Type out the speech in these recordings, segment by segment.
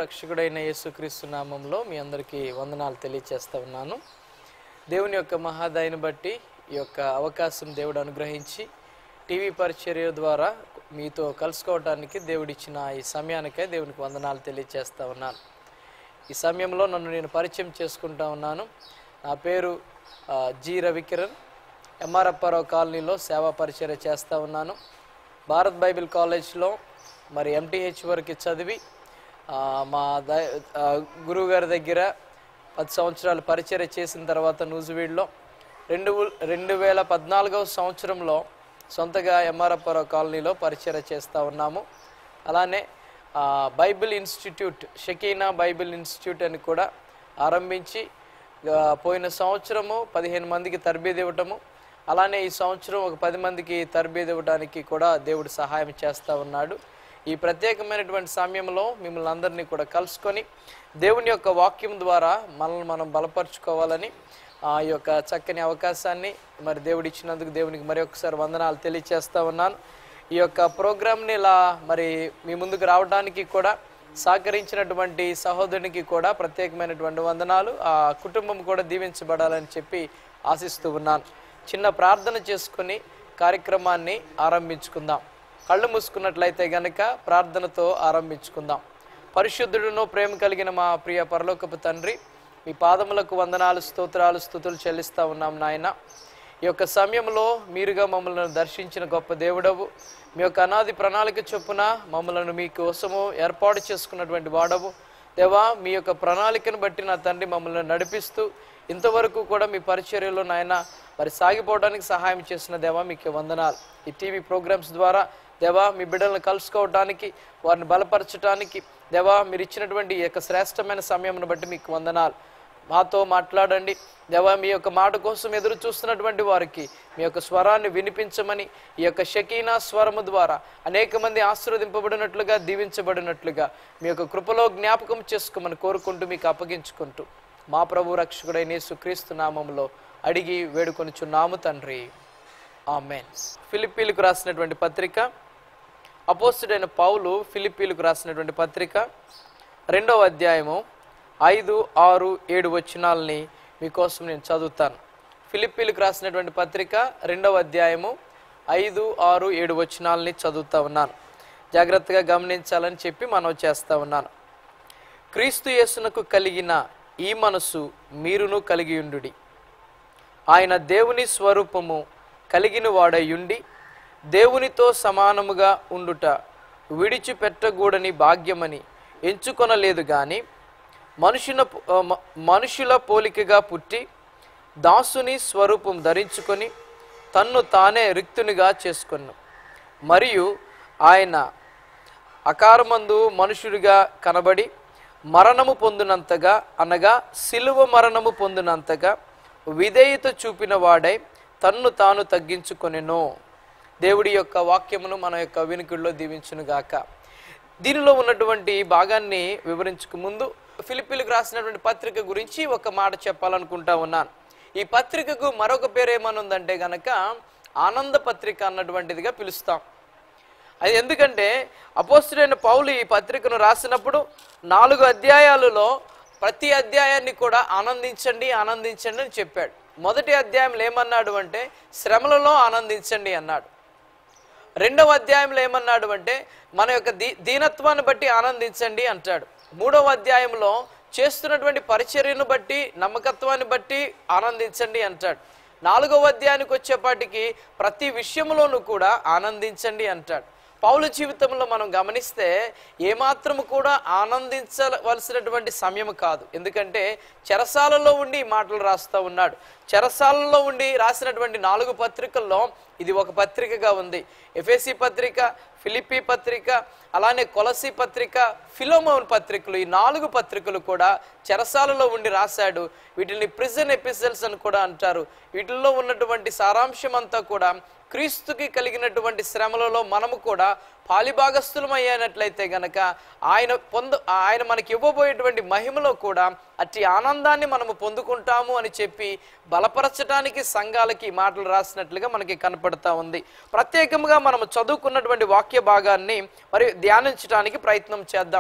రక్షకుడైన యేసుక్రీస్తు నామంలో మీ అందరికీ వందనాలు తెలియచేస్తా ఉన్నాను దేవుని యొక్క మహాదయని బట్టి ఈ యొక్క అవకాశం దేవుడు అనుగ్రహించి టీవీ పరిచర్య ద్వారా మీతో కలుసుకోవడానికి దేవుడిచ్చిన ఈ సమయానికే దేవునికి వందనాలు తెలియచేస్తా ఉన్నాను ఈ సమయంలో నన్ను నేను పరిచయం చేసుకుంటా ఉన్నాను నా పేరు ఆ, జి రవికిరణ్ ఎంఆర్ అప్పారావు కాలనీలో సేవా పరిచర్య చేస్తూ ఉన్నాను భారత్ బైబిల్ కాలేజ్లో మరి ఎంటీహెచ్ వరకు చదివి ఆ, మా ద ఆ, గురువు గారి దగ్గర పది సంవత్సరాలు పరిచర్య చేసిన తర్వాత నూజివీడ్లో రెండు రెండు వేల పద్నాలుగవ సంవత్సరంలో సొంతగా ఎంఆర్ అప్పారావు కాలనీలో పరిచర్య చేస్తూ ఉన్నాము అలానే ఆ, Bible institute Shekinah Bible institute అని కూడా ఆరంభించి ఆ, పోయిన సంవత్సరము పదిహేను మందికి తరబేది ఇవ్వటము అలానే ఈ సంవత్సరం ఒక పది మందికి తరబేది ఇవ్వడానికి కూడా దేవుడు సహాయం చేస్తూ ఉన్నాడు ఈ ప్రత్యేకమైనటువంటి సమయంలో మిమ్మల్ని అందరినీ కూడా కలుసుకొని దేవుని యొక్క వాక్యం ద్వారా మనల్ని మనం బలపరుచుకోవాలని ఆ యొక్క చక్కని అవకాశాన్ని మరి దేవుడు ఇచ్చినందుకు దేవునికి మరి ఒకసారి వందనాలు తెలియచేస్తా ఉన్నాను ఈ యొక్క ప్రోగ్రామ్ని ఇలా మరి మీ ముందుకు రావడానికి కూడా సహకరించినటువంటి సహోదరునికి కూడా ప్రత్యేకమైనటువంటి వందనాలు ఆ కుటుంబం కూడా దీవించబడాలని చెప్పి ఆశిస్తూ ఉన్నాను చిన్న ప్రార్థన చేసుకొని కార్యక్రమాన్ని ఆరంభించుకుందాం కళ్ళు మూసుకున్నట్లయితే గనక ప్రార్థనతో ఆరంభించుకుందాం పరిశుద్ధుడును ప్రేమ కలిగిన మా ప్రియ పరలోకపు తండ్రి మీ పాదములకు వందనాలు స్తోత్రాలు స్థుతులు చెల్లిస్తా ఉన్నాం నాయన ఈ యొక్క సమయంలో మీరుగా మమ్మల్ని దర్శించిన గొప్ప దేవుడవు మీ యొక్క అనాది ప్రణాళిక చొప్పున మమ్మల్ని మీ కోసము ఏర్పాటు చేసుకున్నటువంటి వాడవు దేవా మీ యొక్క ప్రణాళికను బట్టి నా తండ్రి మమ్మల్ని నడిపిస్తూ ఇంతవరకు కూడా మీ పరిచర్యలో నాయన మరి సాగిపోవడానికి సహాయం చేసిన దేవా మీకు వందనాలు ఈ టీవీ ప్రోగ్రామ్స్ ద్వారా దేవా మీ బిడ్డలను కలుసుకోవడానికి వారిని బలపరచడానికి దేవా మీరు ఇచ్చినటువంటి ఈ యొక్క శ్రేష్టమైన సమయంను బట్టి మీకు వందనాలు మాతో మాట్లాడండి దేవా మీ యొక్క మాట కోసం ఎదురు చూస్తున్నటువంటి వారికి మీ యొక్క స్వరాన్ని వినిపించమని ఈ యొక్క షకీనా స్వరము ద్వారా అనేక మంది ఆశీర్వదింపబడినట్లుగా దీవించబడినట్లుగా మీ యొక్క కృపలో జ్ఞాపకం చేసుకోమని కోరుకుంటూ మీకు అప్పగించుకుంటూ మా ప్రభు రక్షకుడైన యేసుక్రీస్తు నామములో అడిగి వేడుకొనిచున్నాము తండ్రి ఆమెన్ ఫిలిప్పీలకు రాసినటువంటి పత్రిక అపోస్తుడైన పౌలు ఫిలిప్పీలకు రాసినటువంటి పత్రిక రెండవ అధ్యాయము ఐదు ఆరు ఏడు వచనాలని మీకోసం నేను చదువుతాను ఫిలిప్పీలకు రాసినటువంటి పత్రిక రెండవ అధ్యాయము ఐదు ఆరు ఏడు వచనాలని చదువుతా ఉన్నాను జాగ్రత్తగా గమనించాలని చెప్పి మనం చేస్తా ఉన్నాను క్రీస్తు యేసునకు కలిగిన ఈ మనసు మీరును కలిగి ఉండుడి ఆయన దేవుని స్వరూపము కలిగిన వాడయుండి దేవునితో సమానముగా ఉండుట విడిచిపెట్టకూడని భాగ్యమని ఎంచుకొనలేదు గాని మనుషుల ఆ, మ- మనుషుల పోలికగా పుట్టి దాసుని స్వరూపం ధరించుకొని తన్ను తానే రిక్తునిగా చేసుకొను మరియు ఆయన అకారమందు మనుషుడిగా కనబడి మరణము పొందినంతగా అనగా సిలువ మరణము పొందినంతగా విధేయత చూపిన వాడై తన్ను తాను తగ్గించుకొనెను దేవుడి యొక్క వాక్యమును మన యొక్క వినికిడిలో దీవించునుగాక దీనిలో ఉన్నటువంటి భాగాన్ని వివరించుకు ముందు ఫిలిపిలకు రాసినటువంటి పత్రిక గురించి ఒక మాట చెప్పాలనుకుంటా ఉన్నాను ఈ పత్రికకు మరొక పేరు ఏమనుందంటే గనక ఆనంద పత్రిక అన్నటువంటిదిగా పిలుస్తాం అది ఎందుకంటే అపోస్తుడైన పౌలు ఈ పత్రికను రాసినప్పుడు నాలుగు అధ్యాయాలలో ప్రతి అధ్యాయాన్ని కూడా ఆనందించండి ఆనందించండి అని చెప్పాడు మొదటి అధ్యాయంలో ఏమన్నాడు అంటే శ్రమలలో ఆనందించండి అన్నాడు రెండవ అధ్యాయంలో ఏమన్నాడు అంటే మన యొక్క దీ దీనత్వాన్ని బట్టి ఆనందించండి అంటాడు మూడవ అధ్యాయంలో చేస్తున్నటువంటి పరిచర్యను బట్టి నమ్మకత్వాన్ని బట్టి ఆనందించండి అంటాడు నాలుగవ అధ్యాయానికి వచ్చేపాటికి ప్రతి విషయంలోనూ కూడా ఆనందించండి అంటాడు పౌలు జీవితంలో మనం గమనిస్తే ఏమాత్రము కూడా ఆనందించవలసినటువంటి సమయం కాదు ఎందుకంటే చెరసాలలో ఉండి ఈ మాటలు రాస్తూ ఉన్నాడు చెరసాలలో ఉండి రాసినటువంటి నాలుగు పత్రికల్లో ఇది ఒక పత్రికగా ఉంది ఎఫ్ఎసి పత్రిక ఫిలిప్పి పత్రిక అలానే కొలసి పత్రిక ఫిలోమోన్ పత్రికలు ఈ నాలుగు పత్రికలు కూడా చెరసాలలో ఉండి రాశాడు వీటిని ప్రిజన్ ఎపిసల్స్ అని కూడా అంటారు వీటిల్లో ఉన్నటువంటి సారాంశం అంతా కూడా క్రీస్తుకి కలిగినటువంటి శ్రమలలో మనము కూడా పాలిభాగస్థులమయ్యేనట్లయితే గనక ఆయన పొందు ఆయన మనకి ఇవ్వబోయేటువంటి మహిమలో కూడా అట్టి ఆనందాన్ని మనము పొందుకుంటాము అని చెప్పి బలపరచడానికి సంఘాలకి ఈ మాటలు రాసినట్లుగా మనకి కనపడతా ఉంది ప్రత్యేకంగా మనము చదువుకున్నటువంటి వాక్య భాగాన్ని మరి ధ్యానించడానికి ప్రయత్నం చేద్దాం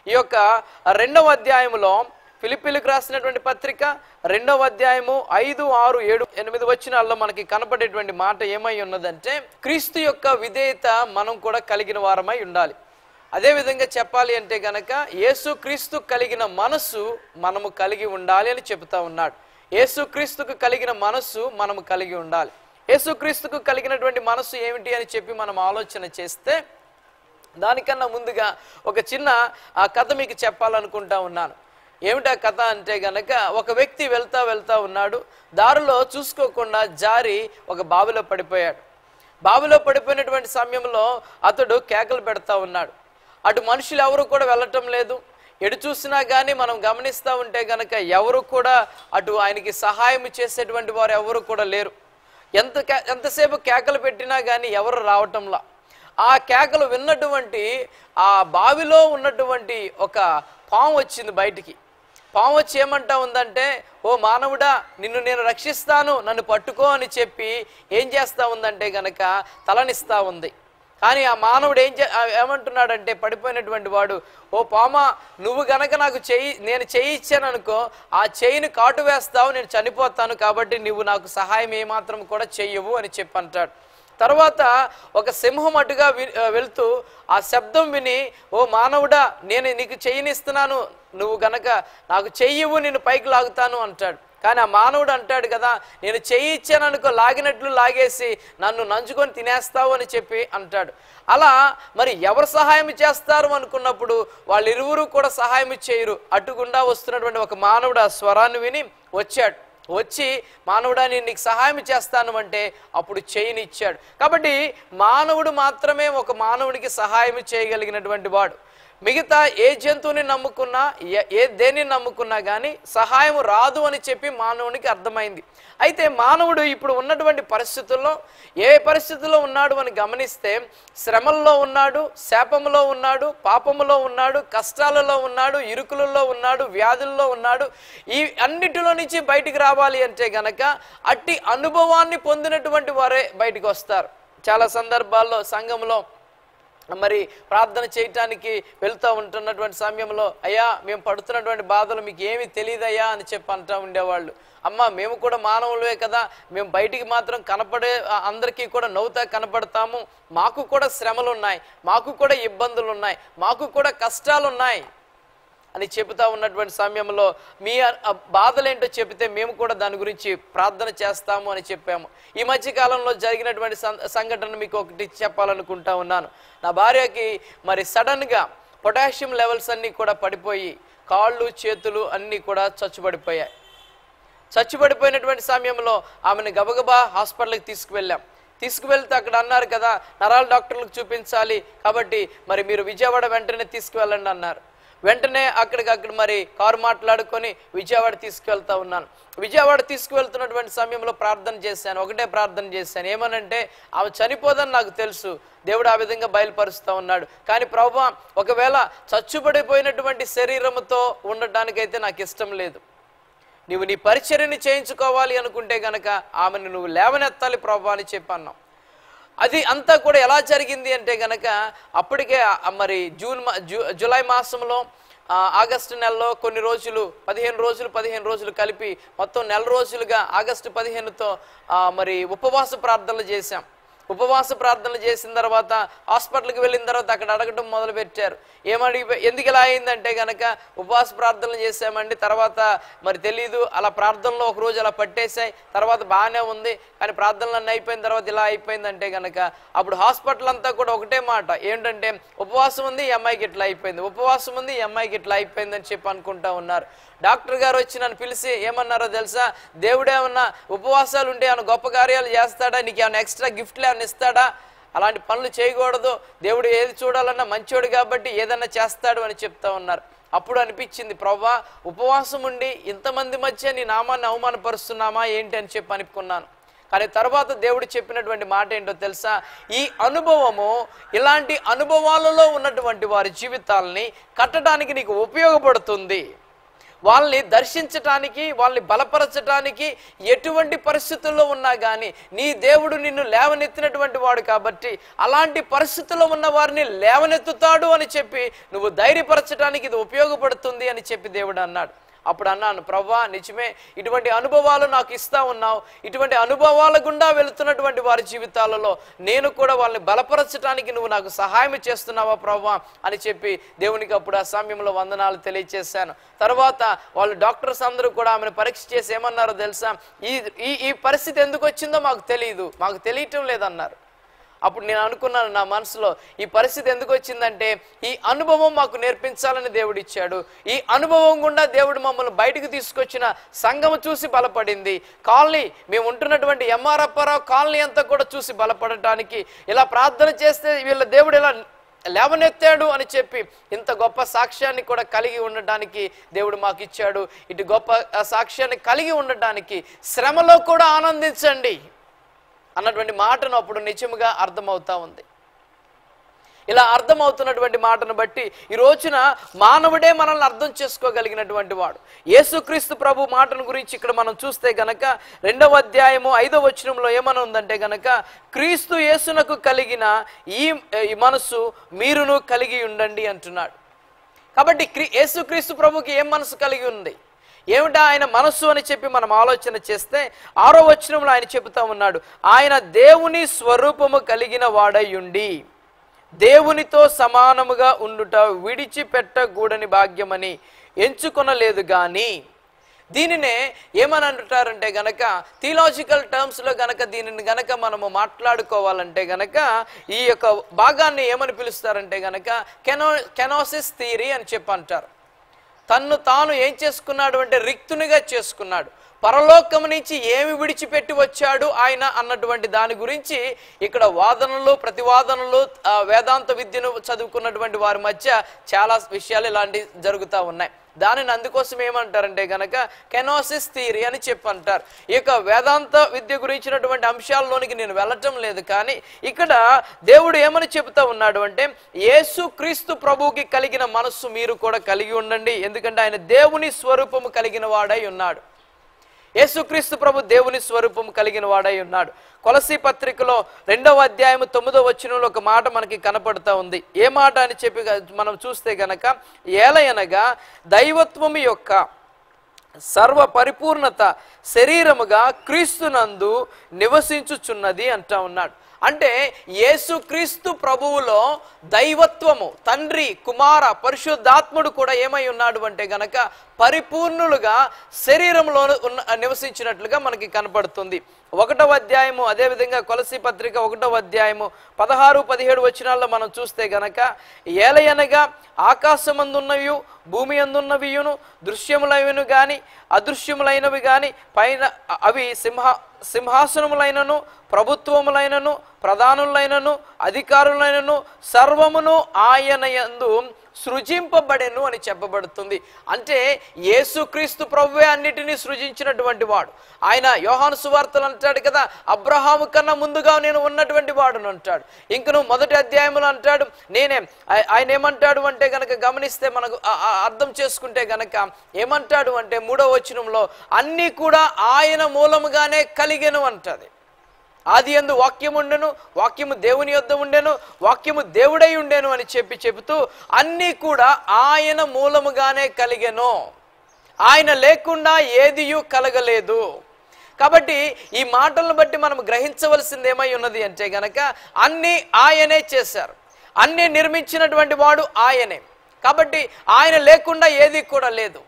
ఈ యొక్క రెండవ అధ్యాయములో ఫిలిపిలకు రాసినటువంటి పత్రిక రెండవ అధ్యాయము ఐదు ఆరు ఏడు ఎనిమిది వచ్చినాల్లో మనకి కనపడేటువంటి మాట ఏమై ఉన్నదంటే క్రీస్తు యొక్క విధేయత మనం కూడా కలిగిన వారమై ఉండాలి అదే విధంగా చెప్పాలి అంటే గనక యేసు క్రీస్తు కలిగిన మనస్సు మనము కలిగి ఉండాలి అని చెబుతా ఉన్నాడు యేసు క్రీస్తుకు కలిగిన మనస్సు మనము కలిగి ఉండాలి యేసు క్రీస్తుకు కలిగినటువంటి మనస్సు ఏమిటి అని చెప్పి మనం ఆలోచన చేస్తే దానికన్నా ముందుగా ఒక చిన్న ఆ కథ మీకు చెప్పాలనుకుంటా ఉన్నాను ఏమిటా కథ అంటే గనక ఒక వ్యక్తి వెళ్తా వెళ్తా ఉన్నాడు దారిలో చూసుకోకుండా జారి ఒక బావిలో పడిపోయాడు బావిలో పడిపోయినటువంటి సమయంలో అతడు కేకలు పెడతా ఉన్నాడు అటు మనుషులు ఎవరు కూడా వెళ్ళటం లేదు ఎటు చూసినా కానీ మనం గమనిస్తూ ఉంటే గనక ఎవరు కూడా అటు ఆయనకి సహాయం చేసేటువంటి వారు ఎవరు కూడా లేరు ఎంత కే- ఎంతసేపు కేకలు పెట్టినా కానీ ఎవరు రావటంలా ఆ కేకలు విన్నటువంటి ఆ బావిలో ఉన్నటువంటి ఒక పాము వచ్చింది బయటికి పాము వచ్చి ఏమంటా ఉందంటే ఓ మానవుడా నిన్ను నేను రక్షిస్తాను నన్ను పట్టుకో అని చెప్పి ఏం చేస్తా ఉందంటే గనక తలనిస్తా ఉంది కానీ ఆ మానవుడు ఏం చే ఆ ఏమంటున్నాడంటే పడిపోయినటువంటి వాడు ఓ పామా నువ్వు గనక నాకు చెయ్యి నేను చెయ్యి ఇచ్చాను అనుకో ఆ చెయ్యిని కాటు వేస్తావు నేను చనిపోతాను కాబట్టి నువ్వు నాకు సహాయం ఏమాత్రం కూడా చెయ్యవు అని చెప్పి అంటాడు తర్వాత ఒక సింహం అటుగా వి- ఆ, వెళ్తూ ఆ శబ్దం విని ఓ మానవుడా నేను నీకు చెయ్యినిస్తున్నాను నువ్వు గనక నాకు చెయ్యవు నేను పైకి లాగుతాను అంటాడు కానీ ఆ మానవుడు అంటాడు కదా నేను చెయ్యి ఇచ్చాను అనుకో లాగినట్లు లాగేసి నన్ను నంచుకొని తినేస్తావు అని చెప్పి అంటాడు అలా మరి ఎవరు సహాయం చేస్తారు అనుకున్నప్పుడు వాళ్ళిరువురు కూడా సహాయం చేయరు అటుగుండా వస్తున్నటువంటి ఒక మానవుడు ఆ స్వరాన్ని విని వచ్చాడు వచ్చి మానవుడా నేను నీకు సహాయం చేస్తాను అంటే అప్పుడు చేయని ఇచ్చాడు కాబట్టి మానవుడు మాత్రమే ఒక మానవుడికి సహాయం చేయగలిగినటువంటి వాడు మిగతా ఏ జంతువుని నమ్ముకున్నా ఏ- ఏ దేన్ని నమ్ముకున్నా కానీ సహాయం రాదు అని చెప్పి మానవునికి అర్థమైంది అయితే మానవుడు ఇప్పుడు ఉన్నటువంటి పరిస్థితుల్లో ఏ పరిస్థితుల్లో ఉన్నాడు అని గమనిస్తే శ్రమల్లో ఉన్నాడు శాపములో ఉన్నాడు పాపములో ఉన్నాడు కష్టాలలో ఉన్నాడు ఇరుకులలో ఉన్నాడు వ్యాధుల్లో ఉన్నాడు ఈ అన్నిటిలో నుంచి బయటికి రావాలి అంటే గనక అట్టి అనుభవాన్ని పొందినటువంటి వారే బయటికి వస్తారు చాలా సందర్భాల్లో సంఘంలో మరి ప్రార్థన చేయటానికి వెళ్తూ ఉంటున్నటువంటి సమయంలో అయ్యా మేము పడుతున్నటువంటి బాధలు మీకు ఏమీ తెలియదయ్యా అని చెప్పి అంటూ ఉండేవాళ్ళు అమ్మ మేము కూడా మానవులే కదా మేము బయటికి మాత్రం కనపడే ఆ, అందరికీ కూడా నవ్వుతా కనపడతాము మాకు కూడా శ్రమలు ఉన్నాయి మాకు కూడా ఇబ్బందులు ఉన్నాయి మాకు కూడా కష్టాలు ఉన్నాయి అని చెబుతా ఉన్నటువంటి సమయంలో మీ ఆ- ఆ బాధలేంటో చెబితే మేము కూడా దాని గురించి ప్రార్థన చేస్తాము అని చెప్పాము ఈ మధ్య కాలంలో జరిగినటువంటి సం- సంఘటన మీకు ఒకటి చెప్పాలనుకుంటా ఉన్నాను నా భార్యకి మరి సడన్గా పొటాషియం లెవెల్స్ అన్నీ కూడా పడిపోయి కాళ్ళు చేతులు అన్నీ కూడా చచ్చుబడిపోయాయి చచ్చుబడిపోయినటువంటి సమయంలో ఆమెను గబగబా హాస్పిటల్కి తీసుకువెళ్ళాం తీసుకువెళ్తే అక్కడ అన్నారు కదా నరాల డాక్టర్లకు చూపించాలి కాబట్టి మరి మీరు విజయవాడ వెంటనే తీసుకువెళ్ళండి అన్నారు వెంటనే అక్కడికి అక్కడ మరి కారు మాట్లాడుకొని విజయవాడ తీసుకువెళ్తా ఉన్నాను విజయవాడ తీసుకువెళ్తున్నటువంటి సమయంలో ప్రార్థన చేశాను ఒకటే ప్రార్థన చేశాను ఏమనంటే ఆమె చనిపోదని నాకు తెలుసు దేవుడు ఆ విధంగా బయలుపరుస్తూ ఉన్నాడు కానీ ప్రభా ఒకవేళ చచ్చుబడిపోయినటువంటి శరీరముతో ఉండటానికైతే నాకు ఇష్టం లేదు నువ్వు నీ పరిచర్యని చేయించుకోవాలి అనుకుంటే గనక ఆమెను నువ్వు లేవనెత్తాలి ప్రభా అని చెప్పన్నాం అది అంతా కూడా ఎలా జరిగింది అంటే గనక అప్పటికే ఆ మరి జూన్ మా- జూ జూలై మాసంలో ఆ, ఆగస్టు నెలలో కొన్ని రోజులు పదిహేను రోజులు పదిహేను రోజులు కలిపి మొత్తం నెల రోజులుగా ఆగస్టు పదిహేనుతో ఆ, మరి ఉపవాస ప్రార్థనలు చేశాం ఉపవాస ప్రార్థనలు చేసిన తర్వాత హాస్పిటల్కి వెళ్ళిన తర్వాత అక్కడ అడగటం మొదలు పెట్టారు ఏమడి ఎందుకు ఇలా అయిందంటే గనక ఉపవాస ప్రార్థనలు చేసామండి తర్వాత మరి తెలీదు అలా ప్రార్థనలో ఒక రోజు అలా పట్టేశాయి తర్వాత బాగానే ఉంది కానీ ప్రార్థనలు అన్నీ అయిపోయిన తర్వాత ఇలా అయిపోయిందంటే గనక అప్పుడు హాస్పిటల్ అంతా కూడా ఒకటే మాట ఏంటంటే ఉపవాసం ఉంది ఈ అమ్మాయికి ఇట్లా అయిపోయింది ఉపవాసం ఉంది ఈ అమ్మాయికి ఇట్లా అయిపోయింది అని చెప్పి అనుకుంటా ఉన్నారు డాక్టర్ గారు వచ్చి నన్ను పిలిచి ఏమన్నారో తెలుసా దేవుడేమన్నా ఉపవాసాలు ఉంటే ఏమైనా గొప్ప కార్యాలు చేస్తాడా నీకు ఏమైనా ఎక్స్ట్రా గిఫ్ట్లు ఏమైనా ఇస్తాడా అలాంటి పనులు చేయకూడదు దేవుడు ఏది చూడాలన్నా మంచోడు కాబట్టి ఏదన్నా చేస్తాడు అని చెప్తా ఉన్నారు అప్పుడు అనిపించింది ప్రభా ఉపవాసం ఉండి ఇంతమంది మధ్య నీ నామాన్ని అవమానపరుస్తున్నామా ఏంటి అని చెప్పి అనుకున్నాను కానీ తర్వాత దేవుడు చెప్పినటువంటి మాట ఏంటో తెలుసా ఈ అనుభవము ఇలాంటి అనుభవాలలో ఉన్నటువంటి వారి జీవితాలని కట్టడానికి నీకు ఉపయోగపడుతుంది వాళ్ళని దర్శించటానికి వాళ్ళని బలపరచటానికి ఎటువంటి పరిస్థితుల్లో ఉన్నా కానీ నీ దేవుడు నిన్ను లేవనెత్తినటువంటి వాడు కాబట్టి అలాంటి పరిస్థితుల్లో ఉన్న వారిని లేవనెత్తుతాడు అని చెప్పి నువ్వు ధైర్యపరచడానికి ఇది ఉపయోగపడుతుంది అని చెప్పి దేవుడు అన్నాడు అప్పుడు అన్నాను ప్రవ్వా నిజమే ఇటువంటి అనుభవాలు నాకు ఇస్తా ఉన్నావు ఇటువంటి అనుభవాల గుండా వెళుతున్నటువంటి వారి జీవితాలలో నేను కూడా వాళ్ళని బలపరచడానికి నువ్వు నాకు సహాయం చేస్తున్నావా ప్రవ్వా అని చెప్పి దేవునికి అప్పుడు ఆ సమయంలో వందనాలు తెలియచేశాను తర్వాత వాళ్ళు డాక్టర్స్ అందరూ కూడా ఆమెను పరీక్ష చేసి ఏమన్నారో తెలుసా ఈ ఈ ఈ పరిస్థితి ఎందుకు వచ్చిందో మాకు తెలియదు మాకు తెలియటం లేదన్నారు అప్పుడు నేను అనుకున్నాను నా మనసులో ఈ పరిస్థితి ఎందుకు వచ్చిందంటే ఈ అనుభవం మాకు నేర్పించాలని దేవుడు ఇచ్చాడు ఈ అనుభవం గుండా దేవుడు మమ్మల్ని బయటకు తీసుకొచ్చిన సంఘము చూసి బలపడింది కాలనీ మేము ఉంటున్నటువంటి ఎంఆర్ అప్పారావు కాలనీ అంతా కూడా చూసి బలపడటానికి ఇలా ప్రార్థన చేస్తే వీళ్ళ దేవుడు ఇలా లేవనెత్తాడు అని చెప్పి ఇంత గొప్ప సాక్ష్యాన్ని కూడా కలిగి ఉండటానికి దేవుడు మాకు ఇచ్చాడు ఇటు గొప్ప ఆ, సాక్ష్యాన్ని కలిగి ఉండటానికి శ్రమలో కూడా ఆనందించండి అన్నటువంటి మాటను అప్పుడు నిజముగా అర్థమవుతా ఉంది ఇలా అర్థమవుతున్నటువంటి మాటను బట్టి ఈ రోజున మానవుడే మనల్ని అర్థం చేసుకోగలిగినటువంటి వాడు యేసుక్రీస్తు ప్రభు మాటను గురించి ఇక్కడ మనం చూస్తే గనక రెండవ అధ్యాయము ఐదవ వచనంలో ఏమని ఉందంటే గనక క్రీస్తు యేసునకు కలిగిన ఈ ఈ మనసు మీరును కలిగి ఉండండి అంటున్నాడు కాబట్టి క్రీ యేసుక్రీస్తు ప్రభుకి ఏం మనసు కలిగి ఉంది ఏమిటా ఆయన మనస్సు అని చెప్పి మనం ఆలోచన చేస్తే ఆరో వచనంలో ఆయన చెబుతా ఉన్నాడు ఆయన దేవుని స్వరూపము కలిగిన వాడై ఉండి దేవునితో సమానముగా ఉండుట విడిచిపెట్టకూడని భాగ్యమని ఎంచుకొనలేదు గాని దీనినే ఏమని అంటారంటే గనక థియలాజికల్ టర్మ్స్లో గనక దీనిని గనక మనము మాట్లాడుకోవాలంటే గనక ఈ యొక్క భాగాన్ని ఏమని పిలుస్తారంటే గనక కెనో కెనోసిస్ థియరీ అని చెప్పి అంటారు తన్ను తాను ఏం చేసుకున్నాడు అంటే రిక్తునిగా చేసుకున్నాడు పరలోకం నుంచి ఏమి విడిచిపెట్టి వచ్చాడు ఆయన అన్నటువంటి దాని గురించి ఇక్కడ వాదనలు ప్రతివాదనలు ఆ, వేదాంత విద్యను చదువుకున్నటువంటి వారి మధ్య చాలా విషయాలు ఇలాంటివి జరుగుతూ ఉన్నాయి దానిని అందుకోసం ఏమంటారంటే గనక కెనోసిస్ థియరీ అని చెప్పి అంటారు ఈ యొక్క వేదాంత విద్య గురించినటువంటి అంశాల్లోనికి నేను వెళ్ళటం లేదు కానీ ఇక్కడ దేవుడు ఏమని చెబుతా ఉన్నాడు అంటే యేసు క్రీస్తు ప్రభువుకి కలిగిన మనస్సు మీరు కూడా కలిగి ఉండండి ఎందుకంటే ఆయన దేవుని స్వరూపము కలిగిన వాడై ఉన్నాడు యేసుక్రీస్తు ప్రభు దేవుని స్వరూపం కలిగిన వాడై ఉన్నాడు కొలసి పత్రికలో రెండవ అధ్యాయం తొమ్మిదో వచనంలో ఒక మాట మనకి కనపడుతూ ఉంది ఏ మాట అని చెప్పి గ- మనం చూస్తే గనక ఏలయనగా దైవత్వము యొక్క సర్వ పరిపూర్ణత శరీరముగా క్రీస్తునందు నివసించుచున్నది అంటా ఉన్నాడు అంటే యేసుక్రీస్తు ప్రభువులో దైవత్వము తండ్రి కుమార పరిశుద్ధాత్ముడు కూడా ఏమై ఉన్నాడు అంటే గనక పరిపూర్ణులుగా శరీరంలో ఉన్న నివసించినట్లుగా మనకి కనపడుతుంది ఒకటవ అధ్యాయము అదేవిధంగా కొలసి పత్రిక ఒకటవ అధ్యాయము పదహారు పదిహేడు వచనాల్లో మనం చూస్తే గనక ఏలయనగా ఆకాశమందున్నవి భూమి అందున్నవియును దృశ్యములైనవి గాని అదృశ్యములైనవి గాని పైన అవి సింహ సింహాసనములైనను ప్రభుత్వములైనను ప్రధానులైనను అధికారులైనను సర్వమును ఆయన యందు సృజింపబడెను అని చెప్పబడుతుంది అంటే యేసుక్రీస్తు ప్రభువే అన్నిటినీ సృజించినటువంటి వాడు ఆయన యోహాను సువార్తలు అంటాడు కదా అబ్రహాము కన్నా ముందుగా నేను ఉన్నటువంటి వాడును అంటాడు ఇంకను మొదటి అధ్యాయంలో అంటాడు నేనే ఆయ- ఆయన ఏమంటాడు అంటే గనక గమనిస్తే మనకు ఆ- ఆ అర్థం చేసుకుంటే గనక ఏమంటాడు అంటే మూడో వచనంలో అన్నీ కూడా ఆయన మూలముగానే కలిగెను అంటది ఆది ఎందు వాక్యం ఉండెను వాక్యము దేవుని యొద్ద ఉండెను వాక్యము దేవుడై ఉండెను అని చెప్పి చెబుతూ అన్నీ కూడా ఆయన మూలముగానే కలిగెను ఆయన లేకుండా ఏదియు కలగలేదు కాబట్టి ఈ మాటలను బట్టి మనం గ్రహించవలసింది ఏమై ఉన్నది అంటే గనక అన్నీ ఆయనే చేశారు అన్నీ నిర్మించినటువంటి వాడు ఆయనే కాబట్టి ఆయన లేకుండా ఏది కూడా లేదు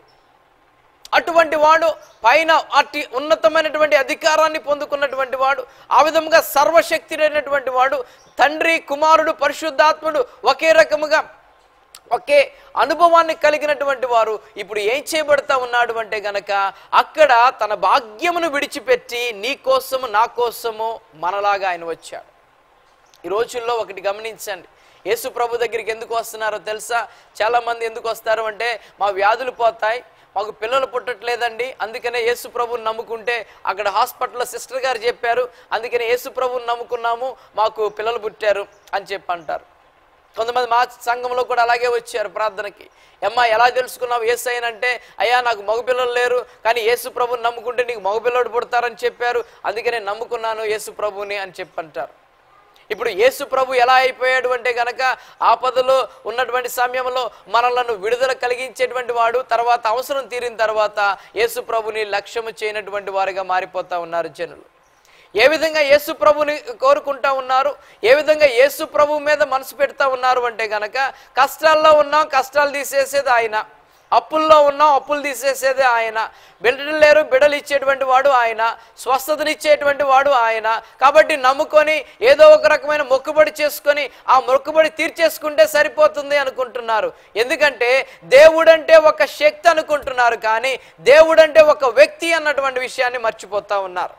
అటువంటి వాడు పైన అతి ఉన్నతమైనటువంటి అధికారాన్ని పొందుకున్నటువంటి వాడు ఆ విధముగా సర్వశక్తుడైనటువంటి వాడు తండ్రి కుమారుడు పరిశుద్ధాత్ముడు ఒకే రకముగా ఒకే అనుభవాన్ని కలిగినటువంటి వారు ఇప్పుడు ఏం చేయబడతా ఉన్నాడు అంటే గనక అక్కడ తన భాగ్యమును విడిచిపెట్టి నీ కోసము నా కోసము మనలాగా ఆయన వచ్చాడు ఈ రోజుల్లో ఒకటి గమనించండి యేసు ప్రభు దగ్గరికి ఎందుకు వస్తున్నారో తెలుసా చాలా మంది ఎందుకు వస్తారు అంటే మా వ్యాధులు పోతాయి మాకు పిల్లలు పుట్టట్లేదండి అందుకనే యేసు ప్రభుని నమ్ముకుంటే అక్కడ హాస్పిటల్లో సిస్టర్ గారు చెప్పారు అందుకనే యేసు ప్రభుని నమ్ముకున్నాము మాకు పిల్లలు పుట్టారు అని చెప్పి అంటారు కొంతమంది మా సంఘంలో కూడా అలాగే వచ్చారు ప్రార్థనకి అమ్మా ఎలా తెలుసుకున్నావు ఏసు అంటే అయ్యా నాకు మగపిల్లలు లేరు కానీ యేసు ప్రభుని నమ్ముకుంటే నీకు మగపిల్లడు పుడతారని చెప్పారు అందుకే నేను నమ్ముకున్నాను యేసు ప్రభుని అని చెప్పంటారు ఇప్పుడు యేసు ప్రభు ఎలా అయిపోయాడు అంటే గనక ఆపదలో ఉన్నటువంటి సమయంలో మనలను విడుదల కలిగించేటువంటి వాడు తర్వాత అవసరం తీరిన తర్వాత యేసు ప్రభుని లక్ష్యము చేయనటువంటి వారిగా మారిపోతా ఉన్నారు జనులు ఏ విధంగా యేసు ప్రభుని కోరుకుంటా ఉన్నారు ఏ విధంగా యేసు ప్రభు మీద మనసు పెడతా ఉన్నారు అంటే గనక కష్టాల్లో ఉన్నాం కష్టాలు తీసేసేది ఆయన అప్పుల్లో ఉన్నాం అప్పులు తీసేసేది ఆయన బిడ్డలు లేరు బిడ్డలు ఇచ్చేటువంటి వాడు ఆయన స్వస్థతనిచ్చేటువంటి వాడు ఆయన కాబట్టి నమ్ముకొని ఏదో ఒక రకమైన మొక్కుబడి చేసుకొని ఆ మొక్కుబడి తీర్చేసుకుంటే సరిపోతుంది అనుకుంటున్నారు ఎందుకంటే దేవుడంటే ఒక శక్తి అనుకుంటున్నారు కానీ దేవుడంటే ఒక వ్యక్తి అన్నటువంటి విషయాన్ని మర్చిపోతా ఉన్నారు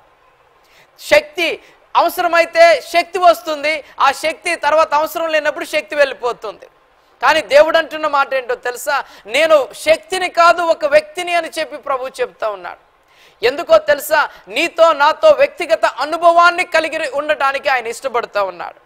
శక్తి అవసరమైతే శక్తి వస్తుంది ఆ శక్తి తర్వాత అవసరం లేనప్పుడు శక్తి వెళ్ళిపోతుంది కానీ దేవుడు అంటున్న మాట ఏంటో తెలుసా నేను శక్తిని కాదు ఒక వ్యక్తిని అని చెప్పి ప్రభు చెప్తా ఉన్నాడు ఎందుకో తెలుసా నీతో నాతో వ్యక్తిగత అనుభవాన్ని కలిగి ఉండటానికి ఆయన ఇష్టపడుతూ ఉన్నాడు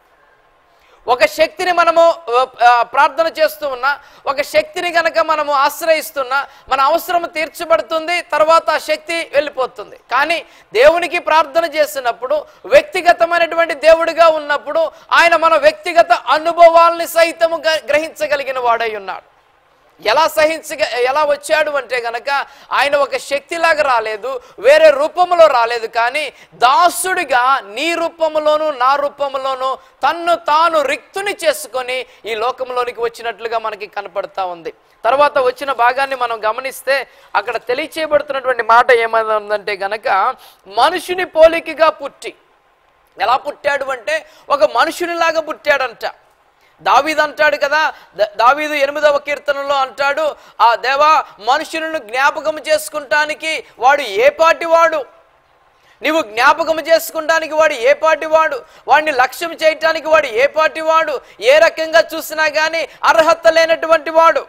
ఒక శక్తిని మనము ఆ, ప్రార్థన చేస్తూ ఉన్నా ఒక శక్తిని గనక మనము ఆశ్రయిస్తున్నా మన అవసరం తీర్చబడుతుంది తర్వాత ఆ శక్తి వెళ్ళిపోతుంది కానీ దేవునికి ప్రార్థన చేసినప్పుడు వ్యక్తిగతమైనటువంటి దేవుడిగా ఉన్నప్పుడు ఆయన మన వ్యక్తిగత అనుభవాల్ని సైతము గ- గ్రహించగలిగిన వాడై ఉన్నాడు ఎలా సహించగ ఎలా వచ్చాడు అంటే గనక ఆయన ఒక శక్తిలాగా రాలేదు వేరే రూపంలో రాలేదు కానీ దాసుడిగా నీ రూపంలోను నా రూపంలోను తన్ను తాను రిక్తుని చేసుకొని ఈ లోకంలోనికి వచ్చినట్లుగా మనకి కనపడతా ఉంది తర్వాత వచ్చిన భాగాన్ని మనం గమనిస్తే అక్కడ తెలియచేయబడుతున్నటువంటి మాట ఏమైనా ఉందంటే గనక మనుషుని పోలికగా పుట్టి ఎలా పుట్టాడు అంటే ఒక మనుషునిలాగా పుట్టాడంట దావీదు అంటాడు కదా ద- దావీదు ఎనిమిదవ కీర్తనలో అంటాడు ఆ దేవా మనుషులను జ్ఞాపకం చేసుకుంటానికి వాడు ఏ పాటి వాడు నీవు జ్ఞాపకం చేసుకుంటానికి వాడు ఏ పాటి వాడు వాడిని లక్ష్యం చేయటానికి వాడు ఏ పాటి వాడు ఏ రకంగా చూసినా కానీ అర్హత లేనటువంటి వాడు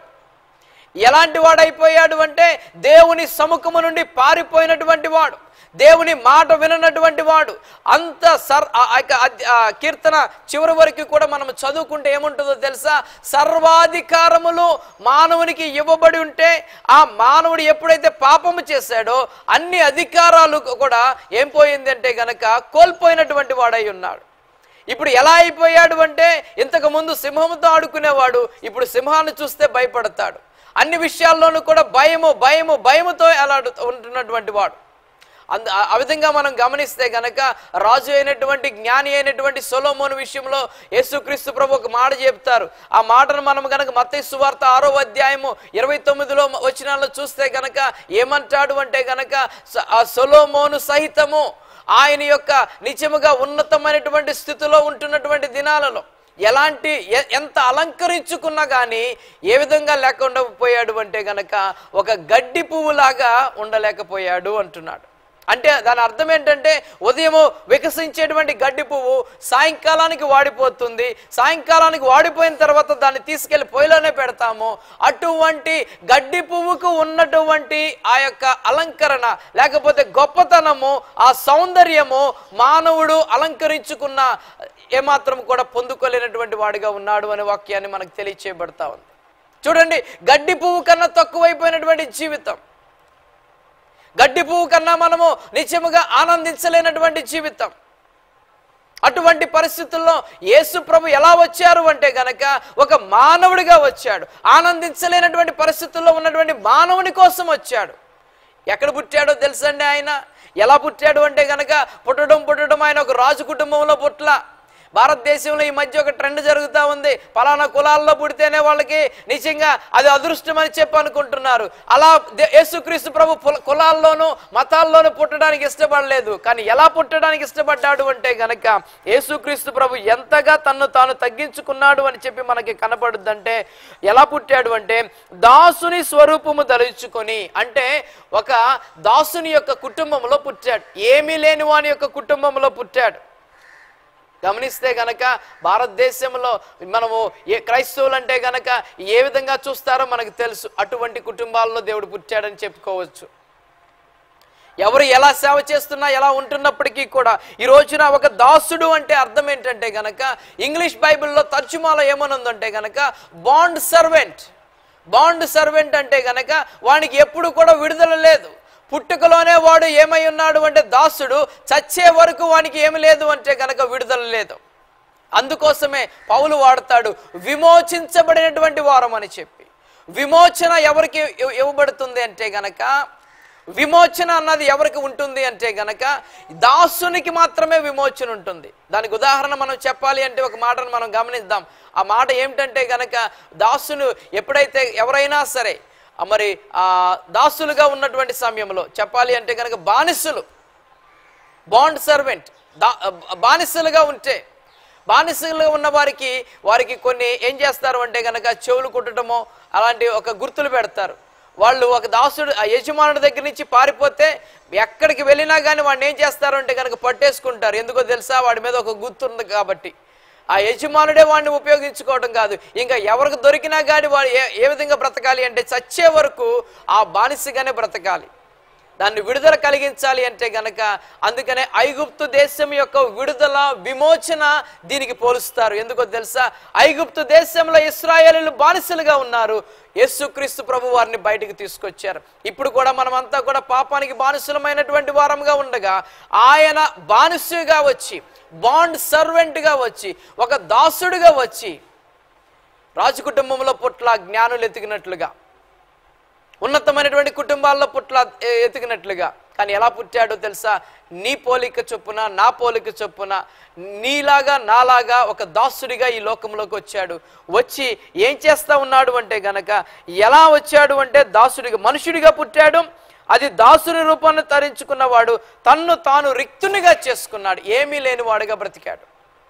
ఎలాంటి వాడైపోయాడు అంటే దేవుని సముఖము నుండి పారిపోయినటువంటి వాడు దేవుని మాట విననటువంటి వాడు అంత సర్ ఆ యొక్క అద్- ఆ కీర్తన చివరి వరకు కూడా మనం చదువుకుంటే ఏముంటుందో తెలుసా సర్వాధికారములు మానవునికి ఇవ్వబడి ఉంటే ఆ మానవుడు ఎప్పుడైతే పాపము చేశాడో అన్ని అధికారాలు కూడా ఏం పోయింది అంటే గనక కోల్పోయినటువంటి వాడై ఉన్నాడు ఇప్పుడు ఎలా అయిపోయాడు అంటే ఇంతకు ముందు సింహంతో ఆడుకునేవాడు ఇప్పుడు సింహాన్ని చూస్తే భయపడతాడు అన్ని విషయాల్లోనూ కూడా భయము భయము భయముతో ఎలా ఉంటున్నటువంటి వాడు అంద ఆ- ఆ విధంగా మనం గమనిస్తే గనక రాజు అయినటువంటి జ్ఞాని అయినటువంటి సొలోమోను విషయంలో యేసుక్రీస్తు ప్రభు ఒక మాట చెప్తారు ఆ మాటను మనం గనక మత్తయి సువార్త ఆరో అధ్యాయము ఇరవై తొమ్మిదిలో వచనాల్లో చూస్తే గనక ఏమంటాడు అంటే గనక స- ఆ సొలోమోను సహితము ఆయన యొక్క నిజముగా ఉన్నతమైనటువంటి స్థితిలో ఉంటున్నటువంటి దినాలలో ఎలాంటి ఎ- ఎంత అలంకరించుకున్నా కానీ ఏ విధంగా లేకుండా పోయాడు అంటే గనక ఒక గడ్డి పువ్వులాగా ఉండలేకపోయాడు అంటున్నాడు అంటే దాని అర్థం ఏంటంటే ఉదయము వికసించేటువంటి గడ్డి పువ్వు సాయంకాలానికి వాడిపోతుంది సాయంకాలానికి వాడిపోయిన తర్వాత దాన్ని తీసుకెళ్లి పొయ్యిలోనే పెడతాము అటువంటి గడ్డి పువ్వుకు ఉన్నటువంటి ఆ యొక్క అలంకరణ లేకపోతే గొప్పతనము ఆ సౌందర్యము మానవుడు అలంకరించుకున్న ఏమాత్రం కూడా పొందుకోలేనటువంటి వాడిగా ఉన్నాడు అనే వాక్యాన్ని మనకు తెలియచేయబడతా ఉంది చూడండి గడ్డి పువ్వు కన్నా తక్కువైపోయినటువంటి జీవితం గడ్డి పువ్వు కన్నా మనము నిత్యముగా ఆనందించలేనటువంటి జీవితం అటువంటి పరిస్థితుల్లో యేసు ప్రభు ఎలా వచ్చారు అంటే గనక ఒక మానవుడిగా వచ్చాడు ఆనందించలేనటువంటి పరిస్థితుల్లో ఉన్నటువంటి మానవుని కోసం వచ్చాడు ఎక్కడ పుట్టాడో తెలుసండి ఆయన ఎలా పుట్టాడు అంటే గనక పుట్టడం పుట్టడం ఆయన ఒక రాజు కుటుంబంలో పుట్ల భారతదేశంలో ఈ మధ్య ఒక ట్రెండ్ జరుగుతూ ఉంది పలానా కులాల్లో పుడితేనే వాళ్ళకి నిజంగా అది అదృష్టం అని చెప్పి అనుకుంటున్నారు అలా దే- యేసుక్రీస్తు ప్రభు పుల- కులాల్లోనూ మతాల్లోనూ పుట్టడానికి ఇష్టపడలేదు కానీ ఎలా పుట్టడానికి ఇష్టపడ్డాడు అంటే గనక యేసుక్రీస్తు ప్రభు ఎంతగా తన్ను తాను తగ్గించుకున్నాడు అని చెప్పి మనకి కనపడుద్దంటే ఎలా పుట్టాడు అంటే దాసుని స్వరూపము ధరించుకొని అంటే ఒక దాసుని యొక్క కుటుంబంలో పుట్టాడు ఏమీ లేని వాని యొక్క కుటుంబంలో పుట్టాడు గమనిస్తే గనక భారతదేశంలో మనము ఏ క్రైస్తవులు అంటే గనక ఏ విధంగా చూస్తారో మనకు తెలుసు అటువంటి కుటుంబాల్లో దేవుడు పుట్టాడని చెప్పుకోవచ్చు ఎవరు ఎలా సేవ చేస్తున్నా ఎలా ఉంటున్నప్పటికీ కూడా ఈ రోజున ఒక దాసుడు అంటే అర్థం ఏంటంటే గనక ఇంగ్లీష్ బైబిల్లో తర్జుమాలో ఏమనుందంటే గనక బాండ్ సర్వెంట్ బాండ్ సర్వెంట్ అంటే గనక వానికి ఎప్పుడు కూడా విడుదల లేదు పుట్టుకలోనే వాడు ఏమై ఉన్నాడు అంటే దాసుడు చచ్చే వరకు వానికి ఏమి లేదు అంటే గనక విడుదల లేదు అందుకోసమే పౌలు వాడతాడు విమోచించబడినటువంటి వారం అని చెప్పి విమోచన ఎవరికి ఇవ్- ఇవ్వబడుతుంది అంటే గనక విమోచన అన్నది ఎవరికి ఉంటుంది అంటే గనక దాసునికి మాత్రమే విమోచన ఉంటుంది దానికి ఉదాహరణ మనం చెప్పాలి అంటే ఒక మాటను మనం గమనిద్దాం ఆ మాట ఏమిటంటే గనక దాసును ఎప్పుడైతే ఎవరైనా సరే ఆ మరి ఆ దాసులుగా ఉన్నటువంటి సమయంలో చెప్పాలి అంటే గనక బానిసలు బాండ్ సర్వెంట్ దా బానిసలుగా ఉంటే బానిసలుగా ఉన్న వారికి వారికి కొన్ని ఏం చేస్తారు అంటే కనుక చెవులు కుట్టడమో అలాంటి ఒక గుర్తులు పెడతారు వాళ్ళు ఒక దాసుడు ఆ యజమానుడి దగ్గర నుంచి పారిపోతే ఎక్కడికి వెళ్ళినా కానీ వాడిని ఏం చేస్తారు అంటే కనుక పట్టేసుకుంటారు ఎందుకో తెలుసా వాడి మీద ఒక గుర్తు ఉంది కాబట్టి ఆ యజమానుడే వాడిని ఉపయోగించుకోవడం కాదు ఇంకా ఎవరికి దొరికినా కానీ వాడు ఏ ఏ విధంగా బ్రతకాలి అంటే చచ్చే వరకు ఆ బానిసగానే బ్రతకాలి దాన్ని విడుదల కలిగించాలి అంటే గనక అందుకనే ఐగుప్తు దేశం యొక్క విడుదల విమోచన దీనికి పోలుస్తారు ఎందుకో తెలుసా ఐగుప్తు దేశంలో ఇస్రాయేలీలు బానిసలుగా ఉన్నారు యేసుక్రీస్తు ప్రభు వారిని బయటికి తీసుకొచ్చారు ఇప్పుడు కూడా మనమంతా కూడా పాపానికి బానిసలమైనటువంటి వారంగా ఉండగా ఆయన బానిసుగా వచ్చి బాండ్ సర్వెంట్గా వచ్చి ఒక దాసుడిగా వచ్చి రాజు కుటుంబంలో పుట్ల జ్ఞానులు ఎతికినట్లుగా ఉన్నతమైనటువంటి కుటుంబాల్లో పుట్ల ఎ- ఎతికినట్లుగా కానీ ఎలా పుట్టాడో తెలుసా నీ పోలిక చొప్పున నా పోలిక చొప్పున నీలాగా నాలాగా ఒక దాసుడిగా ఈ లోకంలోకి వచ్చాడు వచ్చి ఏం చేస్తా ఉన్నాడు అంటే గనక ఎలా వచ్చాడు అంటే దాసుడిగా మనుషుడిగా పుట్టాడు అది దాసుని రూపాన్ని తరించుకున్నవాడు తన్ను తాను రిక్తునిగా చేసుకున్నాడు ఏమీ లేనివాడుగా బ్రతికాడు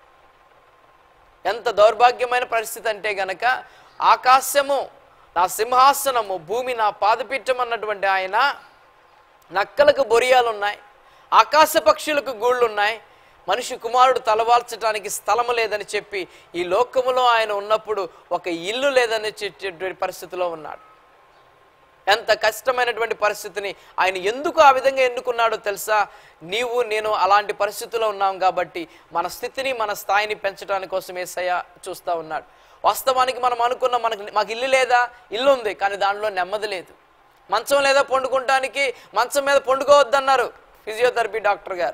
ఎంత దౌర్భాగ్యమైన పరిస్థితి అంటే గనక ఆకాశము నా సింహాసనము భూమి నా పాదపీఠం అన్నటువంటి ఆయన నక్కలకు బొరియాలు ఉన్నాయి ఆకాశ పక్షులకు గూళ్ళు ఉన్నాయి మనిషి కుమారుడు తలవాల్చడానికి స్థలము లేదని చెప్పి ఈ లోకములో ఆయన ఉన్నప్పుడు ఒక ఇల్లు లేదని చెప్పేటువంటి పరిస్థితిలో ఉన్నాడు ఎంత కష్టమైనటువంటి పరిస్థితిని ఆయన ఎందుకు ఆ విధంగా ఎన్నుకున్నాడో తెలుసా నీవు నేను అలాంటి పరిస్థితిలో ఉన్నాం కాబట్టి మన స్థితిని మన స్థాయిని పెంచడానికి కోసం ఏసయ్య చూస్తూ ఉన్నాడు వాస్తవానికి మనం అనుకున్న మనకి మాకు ఇల్లు లేదా ఇల్లు ఉంది కానీ దానిలో నెమ్మది లేదు మంచం లేదా పండుకుంటానికి మంచం మీద పండుకోవద్దన్నారు ఫిజియోథెరపీ డాక్టర్ గారు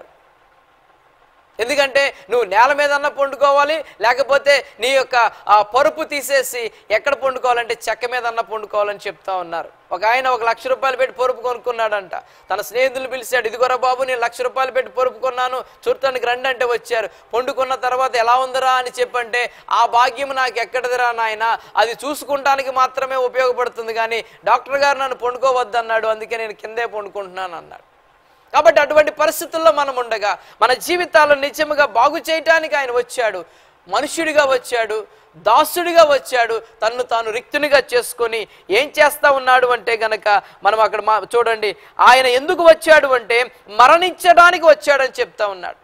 ఎందుకంటే నువ్వు నేల మీద అన్న పండుకోవాలి లేకపోతే నీ యొక్క ఆ పరుపు తీసేసి ఎక్కడ పండుకోవాలంటే చెక్క మీద అన్న పండుకోవాలని చెప్తా ఉన్నారు ఒక ఆయన ఒక లక్ష రూపాయలు పెట్టి పరుపు కొనుక్కున్నాడంట తన స్నేహితులు పిలిచాడు ఇదిగోరా బాబు నేను లక్ష రూపాయలు పెట్టి పరుపు కొన్నాను చూడటానికి రండి అంటే వచ్చారు పండుకున్న తర్వాత ఎలా ఉందిరా అని చెప్పంటే ఆ భాగ్యం నాకు ఎక్కడిదిరా నాయన అది చూసుకుంటానికి మాత్రమే ఉపయోగపడుతుంది కానీ డాక్టర్ గారు నన్ను పండుకోవద్దన్నాడు అందుకే నేను కిందే పండుకుంటున్నాను అన్నాడు కాబట్టి అటువంటి పరిస్థితుల్లో మనం ఉండగా మన జీవితాలను నిజముగా బాగు చేయటానికి ఆయన వచ్చాడు మనుష్యుడిగా వచ్చాడు దాసుడిగా వచ్చాడు తన్ను తాను రిక్తునిగా చేసుకొని ఏం చేస్తా ఉన్నాడు అంటే గనక మనం అక్కడ మా చూడండి ఆయన ఎందుకు వచ్చాడు అంటే మరణించడానికి వచ్చాడని చెప్తా ఉన్నాడు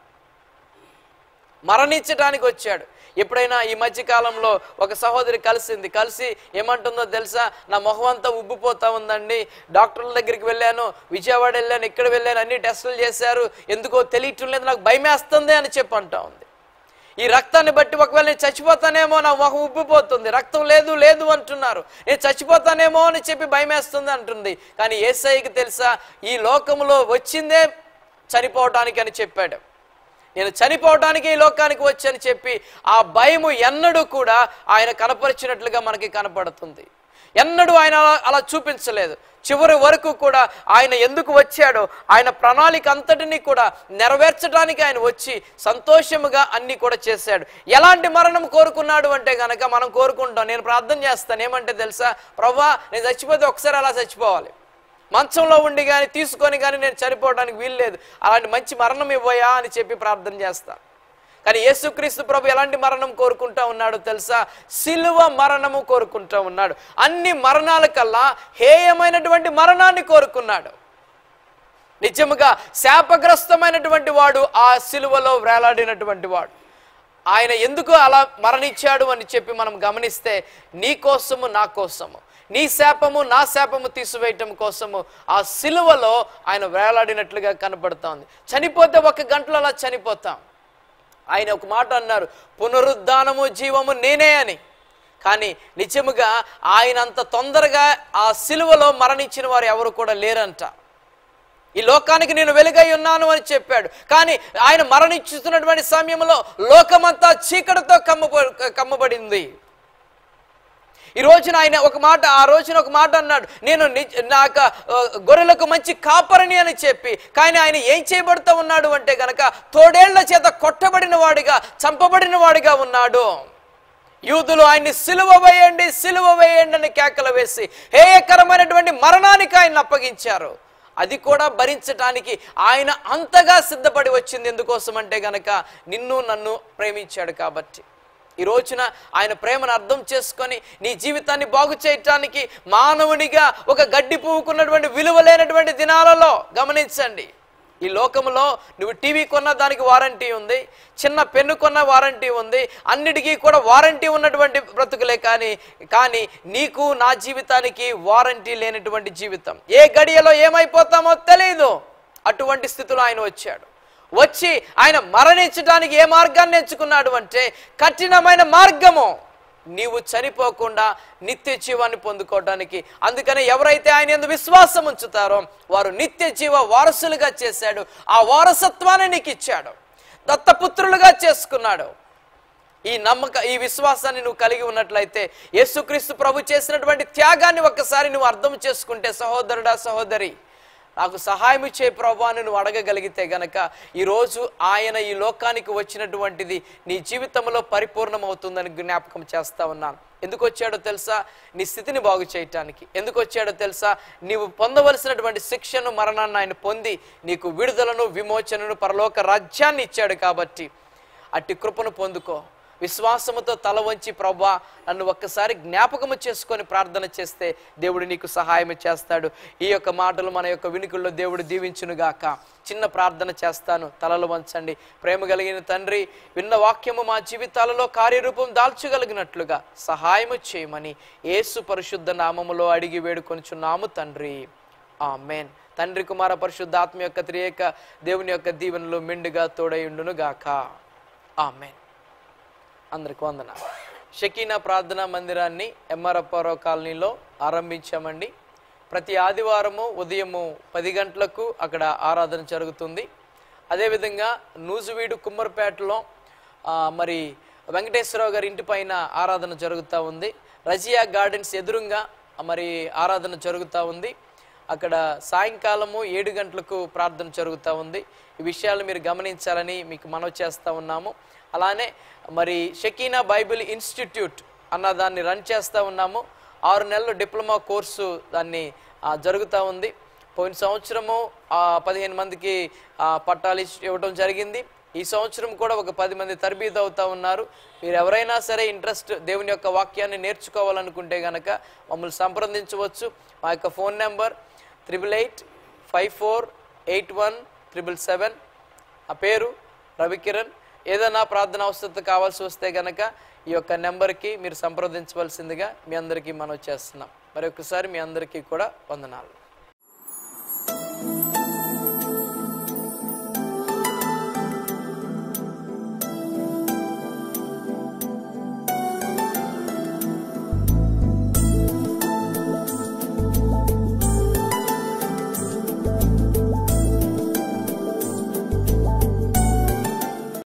మరణించడానికి వచ్చాడు ఎప్పుడైనా ఈ మధ్య కాలంలో ఒక సహోదరి కలిసింది కలిసి ఏమంటుందో తెలుసా నా మొహం అంతా ఉబ్బిపోతా ఉందండి డాక్టర్ల దగ్గరికి వెళ్ళాను విజయవాడ వెళ్ళాను ఇక్కడ వెళ్ళాను అన్ని టెస్టులు చేశారు ఎందుకో తెలియటం లేదు నాకు భయమేస్తుంది అని చెప్పి అంటా ఉంది ఈ రక్తాన్ని బట్టి ఒకవేళ నేను చచ్చిపోతానేమో నా మొహం ఉబ్బిపోతుంది రక్తం లేదు లేదు అంటున్నారు నేను చచ్చిపోతానేమో అని చెప్పి భయమేస్తుంది అంటుంది కానీ ఏసైకి తెలుసా ఈ లోకంలో వచ్చిందే చనిపోవటానికి అని చెప్పాడు నేను చనిపోవడానికి ఈ లోకానికి వచ్చని చెప్పి ఆ భయము ఎన్నడూ కూడా ఆయన కనపరిచినట్లుగా మనకి కనపడుతుంది ఎన్నడూ ఆయన అలా- అలా చూపించలేదు చివరి వరకు కూడా ఆయన ఎందుకు వచ్చాడో ఆయన ప్రణాళిక అంతటినీ కూడా నెరవేర్చడానికి ఆయన వచ్చి సంతోషముగా అన్ని కూడా చేశాడు ఎలాంటి మరణం కోరుకున్నాడు అంటే గనక మనం కోరుకుంటాం నేను ప్రార్థన చేస్తాను ఏమంటే తెలుసా ప్రభా నేను చచ్చిపోతే ఒకసారి అలా చచ్చిపోవాలి మంచంలో ఉండి కానీ తీసుకొని కానీ నేను చనిపోవడానికి వీల్లేదు అలాంటి మంచి మరణం ఇవ్వయా అని చెప్పి ప్రార్థన చేస్తా కానీ యేసుక్రీస్తు ప్రభు ఎలాంటి మరణం కోరుకుంటా ఉన్నాడో తెలుసా సిలువ మరణము కోరుకుంటా ఉన్నాడు అన్ని మరణాల కల్లా హేయమైనటువంటి మరణాన్ని కోరుకున్నాడు నిజముగా శాపగ్రస్తమైనటువంటి వాడు ఆ సిలువలో వేలాడినటువంటి వాడు ఆయన ఎందుకు అలా మరణించాడు అని చెప్పి మనం గమనిస్తే నీ కోసము నా కోసము నీ శాపము నా శాపము తీసివేయటం కోసము ఆ సిలువలో ఆయన వేలాడినట్లుగా కనపడుతోంది చనిపోతే ఒక గంటలో అలా చనిపోతాం ఆయన ఒక మాట అన్నారు పునరుద్ధానము జీవము నేనే అని కానీ నిజముగా ఆయన అంత తొందరగా ఆ సిలువలో మరణించిన వారు ఎవరు కూడా లేరంట ఈ లోకానికి నేను వెలుగై ఉన్నాను అని చెప్పాడు కానీ ఆయన మరణించుతున్నటువంటి సమయంలో లోకమంతా చీకటితో కమ్మబ కమ్మబడింది ఈ రోజున ఆయన ఒక మాట ఆ రోజున ఒక మాట అన్నాడు నేను నిజ- నాకు ఆ, గొర్రెలకు మంచి కాపరిని అని చెప్పి కానీ ఆయన ఏం చేయబడుతూ ఉన్నాడు అంటే గనక తోడేళ్ల చేత కొట్టబడిన వాడిగా చంపబడిన వాడిగా ఉన్నాడు యూదులు ఆయన్ని సిలువ వేయండి సిలువ వేయండి అని కేకలు వేసి హేయకరమైనటువంటి మరణానికి ఆయన అప్పగించారు అది కూడా భరించటానికి ఆయన అంతగా సిద్ధపడి వచ్చింది ఎందుకోసం అంటే గనక నిన్ను నన్ను ప్రేమించాడు కాబట్టి ఈ రోజున ఆయన ప్రేమను అర్థం చేసుకొని నీ జీవితాన్ని బాగు చేయటానికి మానవునిగా ఒక గడ్డి పువ్వుకున్నటువంటి విలువ లేనటువంటి దినాలలో గమనించండి ఈ లోకంలో నువ్వు టీవీ కొన్న దానికి వారంటీ ఉంది చిన్న పెన్ను కొన్న వారంటీ ఉంది అన్నిటికీ కూడా వారంటీ ఉన్నటువంటి బ్రతుకులే కానీ కానీ నీకు నా జీవితానికి వారంటీ లేనటువంటి జీవితం ఏ గడియలో ఏమైపోతామో తెలియదు అటువంటి స్థితిలో ఆయన వచ్చాడు వచ్చి ఆయన మరణించడానికి ఏ మార్గాన్ని ఎంచుకున్నాడు అంటే కఠినమైన మార్గము నీవు చనిపోకుండా నిత్య జీవాన్ని పొందుకోవడానికి అందుకని ఎవరైతే ఆయన ఎందు విశ్వాసం ఉంచుతారో వారు నిత్య జీవ వారసులుగా చేశాడు ఆ వారసత్వాన్ని నీకు ఇచ్చాడు దత్తపుత్రులుగా చేసుకున్నాడు ఈ నమ్మక ఈ విశ్వాసాన్ని నువ్వు కలిగి ఉన్నట్లయితే యేసుక్రీస్తు ప్రభు చేసినటువంటి త్యాగాన్ని ఒక్కసారి నువ్వు అర్థం చేసుకుంటే సహోదరుడా సహోదరి నాకు సహాయం చేయ ప్రభు అని నువ్వు అడగగలిగితే గనక ఈరోజు ఆయన ఈ లోకానికి వచ్చినటువంటిది నీ జీవితంలో పరిపూర్ణమవుతుందని జ్ఞాపకం చేస్తా ఉన్నాను ఎందుకు వచ్చాడో తెలుసా నీ స్థితిని బాగు చేయటానికి ఎందుకు వచ్చాడో తెలుసా నీవు పొందవలసినటువంటి శిక్షను మరణాన్ని ఆయన పొంది నీకు విడుదలను విమోచనను పరలోక రాజ్యాన్ని ఇచ్చాడు కాబట్టి అట్టి కృపను పొందుకో విశ్వాసముతో తల వంచి ప్రభా నన్ను ఒక్కసారి జ్ఞాపకము చేసుకొని ప్రార్థన చేస్తే దేవుడు నీకు సహాయం చేస్తాడు ఈ యొక్క మాటలు మన యొక్క వినికుల్లో దేవుడు దీవించునుగాక చిన్న ప్రార్థన చేస్తాను తలలు వంచండి ప్రేమ కలిగిన తండ్రి విన్న వాక్యము మా జీవితాలలో కార్యరూపం దాల్చగలిగినట్లుగా సహాయము చేయమని యేసు పరిశుద్ధ నామములో అడిగి వేడుకొనిచున్నాము తండ్రి ఆమెన్ తండ్రి కుమార పరిశుద్ధ ఆత్మ యొక్క త్రియేక దేవుని యొక్క దీవెనలు మెండుగా తోడయుండును గాక ఆమెన్ అందరికి వందన షకీనా ప్రార్థనా మందిరాన్ని ఎంఆర్ఎఫ్ఆర్ఓ కాలనీలో ఆరంభించామండి ప్రతి ఆదివారము ఉదయము పది గంటలకు అక్కడ ఆరాధన జరుగుతుంది అదేవిధంగా నూజువీడు కుమ్మరిపేటలో ఆ, మరి వెంకటేశ్వరరావు గారి ఇంటి పైన ఆరాధన జరుగుతూ ఉంది రజియా గార్డెన్స్ ఎదురుగా మరి ఆరాధన జరుగుతూ ఉంది అక్కడ సాయంకాలము ఏడు గంటలకు ప్రార్థన జరుగుతూ ఉంది ఈ విషయాలు మీరు గమనించాలని మీకు మనవి చేస్తూ ఉన్నాము అలానే మరి షకీనా బైబిల్ ఇన్స్టిట్యూట్ అన్న దాన్ని రన్ చేస్తూ ఉన్నాము ఆరు నెలలు డిప్లొమా కోర్సు దాన్ని ఆ, జరుగుతూ ఉంది పోయిన సంవత్సరము ఆ, పదిహేను మందికి ఆ, పట్టాలు ఇచ్చి- ఇవ్వడం జరిగింది ఈ సంవత్సరం కూడా ఒక పది మంది తరబీదు అవుతా ఉన్నారు మీరు ఎవరైనా సరే ఇంట్రెస్ట్ దేవుని యొక్క వాక్యాన్ని నేర్చుకోవాలనుకుంటే గనక మమ్మల్ని సంప్రదించవచ్చు మా యొక్క phone number triple eight five four eight one triple seven ఆ పేరు రవికిరణ్ ఏదైనా ప్రార్థన అవసరత కావాల్సి వస్తే గనక ఈ యొక్క నెంబర్కి మీరు సంప్రదించవలసిందిగా మీ అందరికీ మనం చేస్తున్నాం మరి ఒక్కసారి మీ అందరికీ కూడా వందనాలు